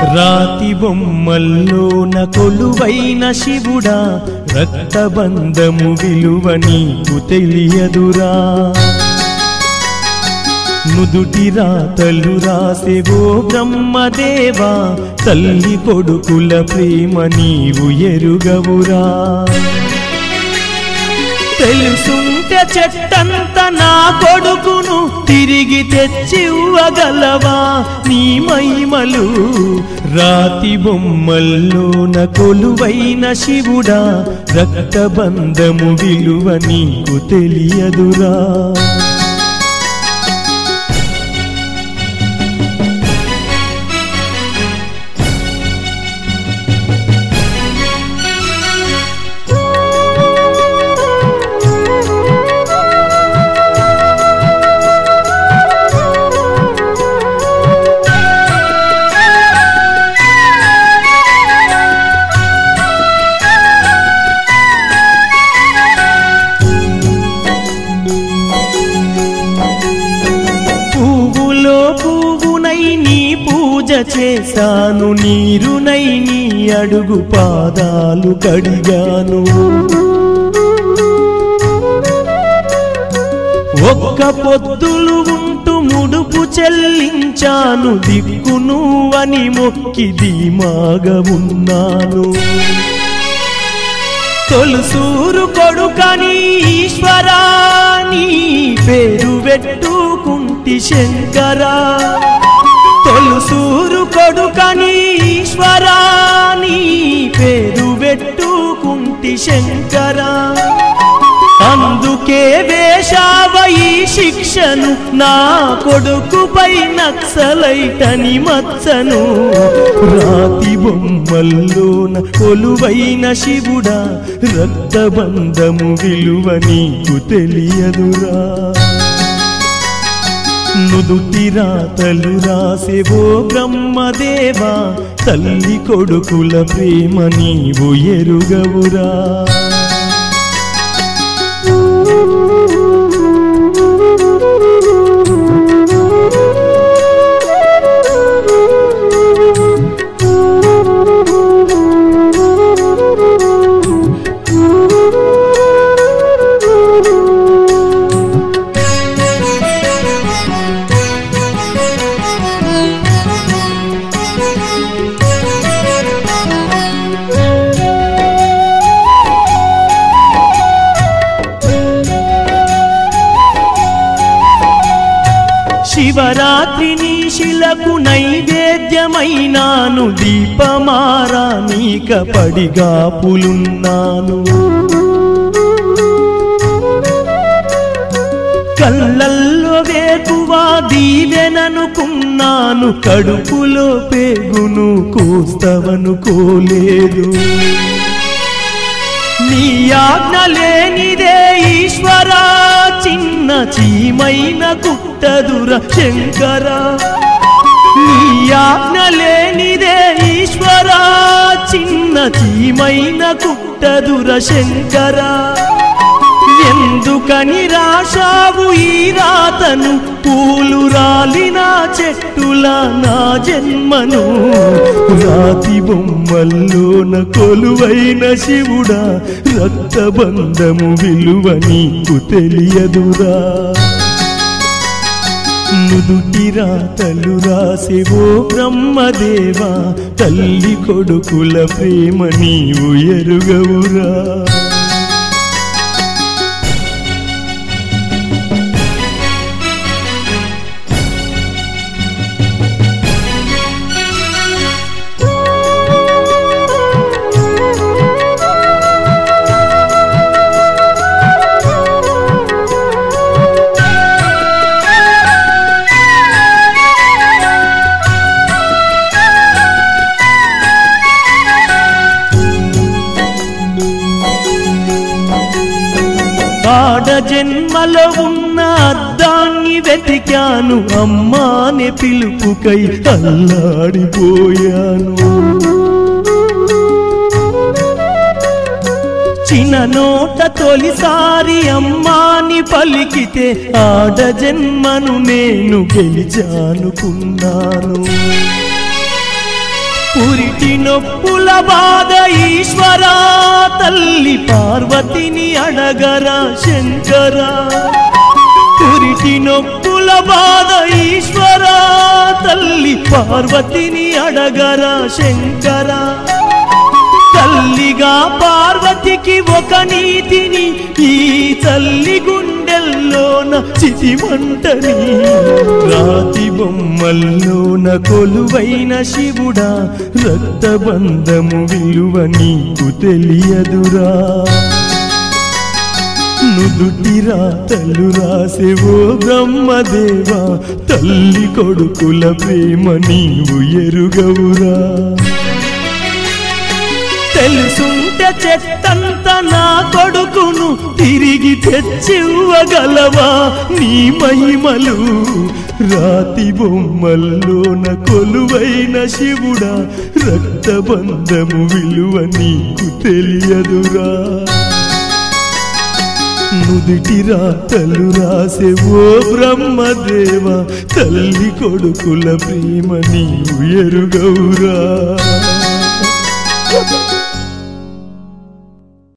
రాతి బొమ్మల్లోన కొలువైన శివుడా రక్తబంధము విలువ నీకు తెలియదురా నుదుటి రాతలు రాసెవో బ్రహ్మదేవా తల్లి కొడుకుల ప్రేమ నీవు ఎరుగవురా తెలుసుంటే చెట్టంత నా కొడుకును తిరిగి తెచ్చివ్వగలవా నీ మహిమలు రాతి బొమ్మల్లోన కొలువైన శివుడా రక్తబంధము విలువ నీకు తెలియదురా పువ్వులో పువ్వునై నీ పూజ చేశాను నీరునై నీ అడుగు పాదాలు కడిగాను ఒక్క పొద్దులు ఉంటూ ముడుపు చెల్లించాను దిక్కు నువ్వని మొక్కి ధీమాగా ఉన్నాను తొలుసూరు కొడుకని ఈశ్వరాని పేరు పెట్టుకుంటి శంకరా తొలుసూరు కొడుకని ఈశ్వరాని పేరు పెట్టుకుంటి శంకరా అందుకే వేషావ ఈ శిక్షను నా కొడుకుపై నక్సలైటని మచ్చను రాతి బొమ్మల్లోన కొలువైన శివుడా రక్తబంధము విలువ నీకు తెలియదురా నుదుటి రాతలు రాసేవో బ్రహ్మదేవా తల్లి కొడుకుల ప్రేమ నీవు ఎరుగవురా శివరాత్రి నీశిలకు నైవేద్యమైనాను దీపమారా నీక పడిగాపులున్నాను కళ్ళల్లో వేకువా దీవెననుకున్నాను కడుపులో పేగును కోస్తవనుకోలేదు నీ ఆజ్ఞ లేనిదే ఈశ్వరా చిన్న చీమైన కుట్టదుర శంకర నీ ఆజ్ఞ లేనిదే ఈశ్వరా చిన్న చీమైన కుట్టదుర శంకర ఎందుకని రాశావు ఈ రాతను పూలు రాలిన చెట్టుల నా జన్మను రాతి బొమ్మల్లోన కొలువైన శివుడా రక్తబంధము విలువ నీకు తెలియదురా నుదుటి రాతలు రాసేవో బ్రహ్మదేవా తల్లి కొడుకుల ప్రేమ నీవు ఎరుగవురా ఆడ జన్మలో ఉన్న అద్దాన్ని వెతికాను అమ్మాని పిలుపుకై అల్లాడిపోయాను చిన్న నోట తొలిసారి అమ్మాని పలికితే ఆడ జన్మను నేను గెలిచానుకున్నాను పురిటి నొప్పుల బాధ ఈశ్వరా తల్లి పార్వతిని అడగరా శంకరా పురిటి నొప్పుల బాధ ఈశ్వరా తల్లి పార్వతిని అడగరా శంకరా తల్లిగా పార్వతికి ఒక నీతిని ఈ తల్లి గుండెల్లోన చితిమంటని రాతి బొమ్మల్లోన కొలువైన శివుడా రక్తబంధము విలువ నీకు తెలియదురా నుదుటి రాతలు రాసేవో బ్రహ్మదేవా తల్లి కొడుకుల ప్రేమ నీవు ఎరుగవురా తెలుసుంటే చెట్టంత నా కొడుకును తిరిగి తెచ్చివ్వగలవా నీ మహిమలు రాతి బొమ్మల్లోన కొలువైన శివుడా రక్తబంధము విలువ నీకు తెలియదురా నుదిటి రాతలు రాసే ఓ బ్రహ్మదేవ తల్లి కొడుకుల ప్రేమ నీవు ఎరుగవురా